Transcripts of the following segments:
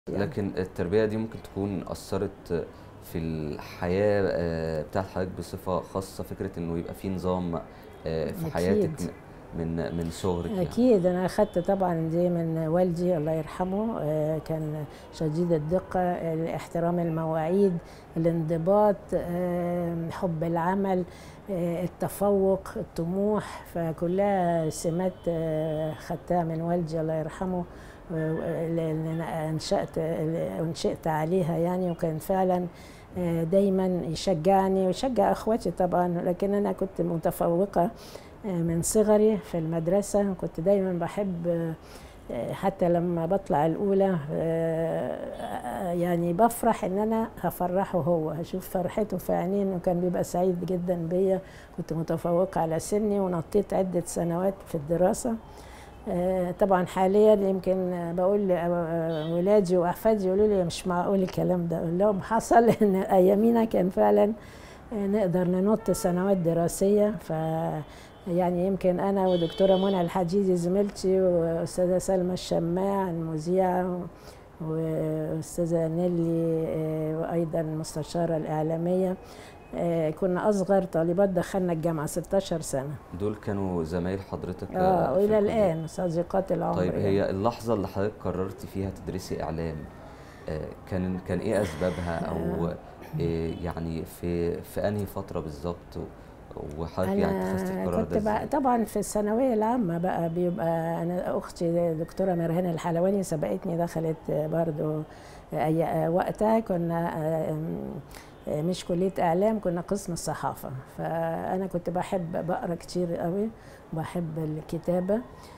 يعني. لكن التربية دي ممكن تكون أثّرت في الحياة آآ بتاعة حضرتك بصفة خاصة، فكرة إنه يبقى في نظام آآ في حياتِك أكيد. م من من صغرِك يعني. أكيد أنا أخدت طبعًا دي من والدي الله يرحمه، آآ كان شديد الدقة، ال احترام المواعيد، الانضباط، آآ حُب العمل، آآ التفوّق، الطموح، فكلّها سمات خدتها من والدي الله يرحمه، و لإن أنا أنشأت أُنشئت عليها يعني، وكان فعلًا آآ دايمًا يشجعني ويشجّع أخواتي طبعًا، لكن أنا كنت متفوّقة آآ من صغري في المدرسة، كنت دايمًا باحب آآ حتى لمّا باطلع الأولى آآ يعني بافرح إن أنا هافرّحه هو، هاشوف فرحته في عينيه إنه كان بيبقى سعيد جدًا بيّا، كنت متفوّقة على سِنّي ونطّيت عدة سنوات في الدراسة. آآ طبعًا حاليًا يمكن باقول لولادي وأحفادي يقولوا لي: "مش معقول الكلام ده." أقول لهم: "حصل إن أيامينا كان فعلًا آآ نقدر ننُط سنوات دراسية." ف يعني يمكن أنا ودكتورة منى الحديدي زميلتي وأستاذة سلمى الشماع المذيعة وأستاذة نيلي آآ وأيضًا المستشارة الإعلامية، آآ كنا أصغر طالبات دخلنا الجامعة 16 سنة. دول كانوا زمايل حضرتِك آه، في وإلى الكلية. الآن صديقات العمر طيب يعني. هي اللحظة اللي حضرتِك قررتِ فيها تدرسي إعلام، آآ كان كان إيه أسبابها أو آآ يعني في في أنهي فترة بالضبط وحضرتك يعني اتخذتِ أنا القرار كنت ده ب إزاي؟ طبعًا في الثانوية العامة بقى بيبقى أنا أختي دكتورة مرهان الحلواني سبقتني دخلت برضه أي وقتها كنا آمم مش كلية إعلام كنا قسم الصحافة، فأنا كنت باحب باقرا كتير أوي، وباحب الكتابة،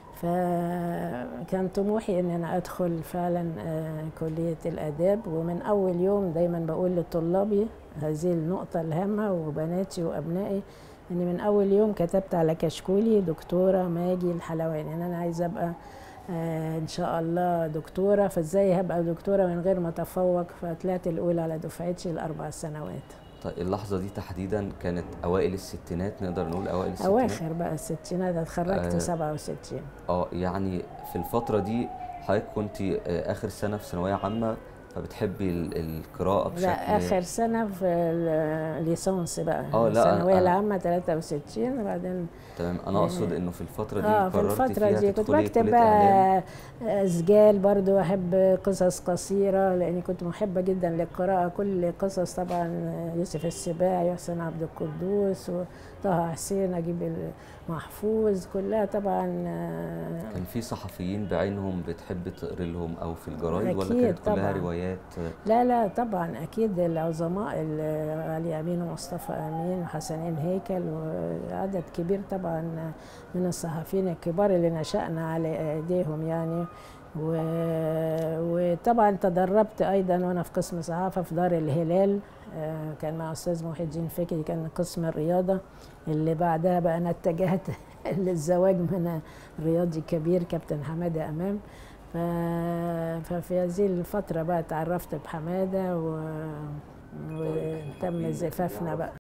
فكان طموحي إن أنا أدخل فعلًا آآ كلية الآداب، ومن أول يوم دايمًا باقول لطلابي هذه النقطة الهامة وبناتي وأبنائي، إني من أول يوم كتبت على كشكولي دكتورة ماجي الحلواني، إن أنا عايزة أبقى آآ إن شاء الله دكتورة، فإزاي هابقى دكتورة من غير ما أتفوّق، فطلعت الأولى على دفعتي ال4 سنوات. طيب اللحظة دي تحديدًا كانت أوائل الستينات نقدر نقول أوائل الستينات؟ أواخر بقى الستينات، اتخرجت آآ 67. آه، يعني في الفترة دي حضرتِك كنتِ آآ آخر سنة في ثانوية عامة، فبتحبي ال القراءة بشكل لأ آخر سنة في الليسانس بقى، آه، لأ الثانوية أنا العامة 63 وبعدين تمام، أنا أقصد آآ إنه في الفترة دي آه، في قررتِ الفترة فيها دي كنت تدخلي باكتب كلية إعلام؟ بقى أسجال برضه، أحب قصص قصيرة، لإني كنت مُحبة جدًا للقراءة، كل قصص طبعًا يوسف السباعي وحسين عبد القدوس وطه حسين، نجيب محفوظ، كلها طبعًا كان في صحفيين بعينهم بتحبي تقري لهم أو في الجرايد والّا أكيد كانت كلها طبعًا. روايات؟ لا، لا طبعًا أكيد العظماء ال علي أمين ومصطفى أمين وحسنين هيكل وعدد كبير طبعًا من الصحفيين الكبار اللي نشأنا على إيديهم يعني، و وطبعًا تدربت أيضًا وأنا في قسم صحافة في دار الهلال، آآ كان مع أستاذ محي الدين فكري كان قسم الرياضة، اللي بعدها بقى أنا اتجهت للزواج من رياضي كبير كابتن حمادة إمام، ف ففي هذه الفترة بقى اتعرفت بحمادة و وتم زفافنا بقى.